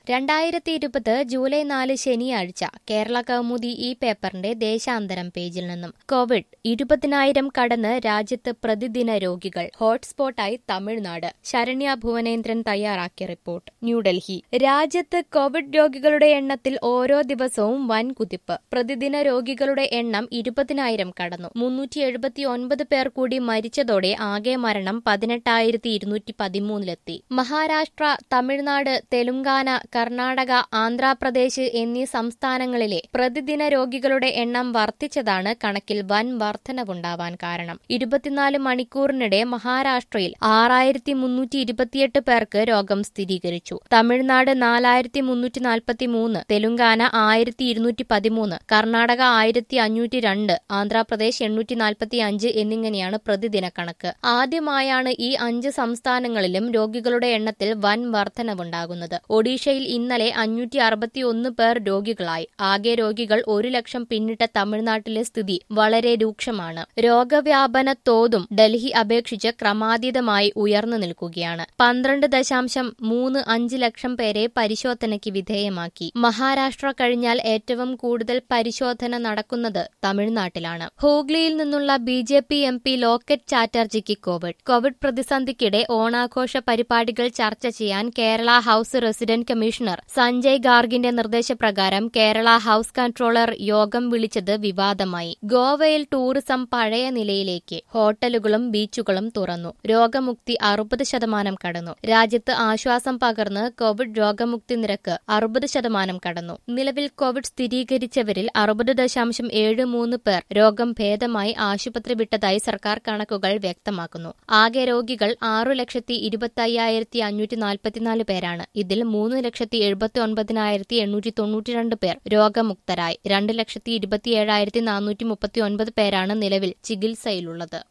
രണ്ടായിരത്തി ഇരുപത് ജൂലൈ നാല് ശനിയാഴ്ച കേരള കൗമുദി ഈ പേപ്പറിന്റെ ദേശാന്തരം പേജിൽ നിന്നും കോവിഡ് ഇരുപതിനായിരം കടന്ന് രാജ്യത്ത് പ്രതിദിന രോഗികൾ ഹോട്ട്സ്പോട്ടായി തമിഴ്നാട് ശരണ്യ ഭുവനേന്ദ്രൻ തയ്യാറാക്കിയ റിപ്പോർട്ട് ന്യൂഡൽഹി രാജ്യത്ത് കോവിഡ് രോഗികളുടെ എണ്ണത്തിൽ ഓരോ ദിവസവും വൻ കുതിപ്പ് പ്രതിദിന രോഗികളുടെ എണ്ണം ഇരുപതിനായിരം കടന്നു മുന്നൂറ്റി എഴുപത്തി ഒൻപത് പേർ കൂടി മരിച്ചതോടെ ആകെ മരണം പതിനെട്ടായിരത്തി ഇരുന്നൂറ്റി പതിമൂന്നിലെത്തി മഹാരാഷ്ട്ര തമിഴ്നാട് തെലുങ്കാന കർണാടക ആന്ധ്രാപ്രദേശ് എന്നീ സംസ്ഥാനങ്ങളിലെ പ്രതിദിന രോഗികളുടെ എണ്ണം വർദ്ധിച്ചതാണ് കണക്കിൽ വൻ വർധനവുണ്ടാവാൻ കാരണം ഇരുപത്തിനാല് മണിക്കൂറിനിടെ മഹാരാഷ്ട്രയിൽ ആറായിരത്തി മുന്നൂറ്റി ഇരുപത്തിയെട്ട് പേർക്ക് രോഗം സ്ഥിരീകരിച്ചു തമിഴ്നാട് നാലായിരത്തി മുന്നൂറ്റി നാൽപ്പത്തി മൂന്ന് തെലുങ്കാന ആയിരത്തി ഇരുന്നൂറ്റി പതിമൂന്ന് കർണാടക ആയിരത്തി അഞ്ഞൂറ്റി രണ്ട് ആന്ധ്രാപ്രദേശ് എണ്ണൂറ്റി നാൽപ്പത്തി അഞ്ച് എന്നിങ്ങനെയാണ് പ്രതിദിന കണക്ക് ആദ്യമായാണ് ഈ അഞ്ച് സംസ്ഥാനങ്ങളിലും രോഗികളുടെ എണ്ണത്തിൽ വൻ വർധനവുണ്ടാകുന്നത് ഒഡീഷയിൽ ഇന്നലെ അഞ്ഞൂറ്റി അറുപത്തിയൊന്ന് പേർ രോഗികളായി ആകെ രോഗികൾ ഒരു ലക്ഷം പിന്നിട്ട തമിഴ്നാട്ടിലെ സ്ഥിതി വളരെ രൂക്ഷമാണ് രോഗവ്യാപന തോതും ഡൽഹി അപേക്ഷിച്ച് ക്രമാതീതമായി ഉയർന്നു നിൽക്കുകയാണ് പന്ത്രണ്ട് ദശാംശം മൂന്ന് അഞ്ച് ലക്ഷം പേരെ പരിശോധനയ്ക്ക് വിധേയമാക്കി മഹാരാഷ്ട്ര കഴിഞ്ഞാൽ ഏറ്റവും കൂടുതൽ പരിശോധന നടക്കുന്നത് തമിഴ്നാട്ടിലാണ് ഹൂഗ്ലിയിൽ നിന്നുള്ള B J P M P Locket ചാറ്റർജിക്ക് കോവിഡ് കോവിഡ് പ്രതിസന്ധിക്കിടെ ഓണാഘോഷ പരിപാടികൾ ചർച്ച ചെയ്യാൻ Kerala house resident commissioner Sanjay ഗാർഗിന്റെ നിർദ്ദേശപ്രകാരം കേരള ഹൌസ് കൺട്രോളർ യോഗം വിളിച്ചത് വിവാദമായി ഗോവയിൽ ടൂറിസം പഴയ നിലയിലേക്ക് ഹോട്ടലുകളും ബീച്ചുകളും തുറന്നു രോഗമുക്തി അറുപത് ശതമാനം കടന്നു രാജ്യത്ത് ആശ്വാസം പകർന്ന് കോവിഡ് രോഗമുക്തി നിരക്ക് അറുപത് ശതമാനം കടന്നു നിലവിൽ കോവിഡ് സ്ഥിരീകരിച്ചവരിൽ അറുപത് ദശാംശം ഏഴ് മൂന്ന് പേർ രോഗം ഭേദമായി ആശുപത്രി വിട്ടതായി സർക്കാർ കണക്കുകൾ വ്യക്തമാക്കുന്നു ആകെ രോഗികൾ ആറു ലക്ഷത്തി ഇരുപത്തി അയ്യായിരത്തി അഞ്ഞൂറ്റി നാൽപ്പത്തിനാല് പേരാണ് ഇതിൽ മൂന്ന് ലക്ഷത്തി എഴുപത്തി ഒൻപതിനായിരത്തി എണ്ണൂറ്റി തൊണ്ണൂറ്റിരണ്ട് പേർ രോഗമുക്തരായി രണ്ട് ലക്ഷത്തി ഇരുപത്തിയേഴായിരത്തി നാനൂറ്റി മുപ്പത്തി ഒൻപത് പേരാണ് നിലവിൽ ചികിത്സയിലുള്ളത്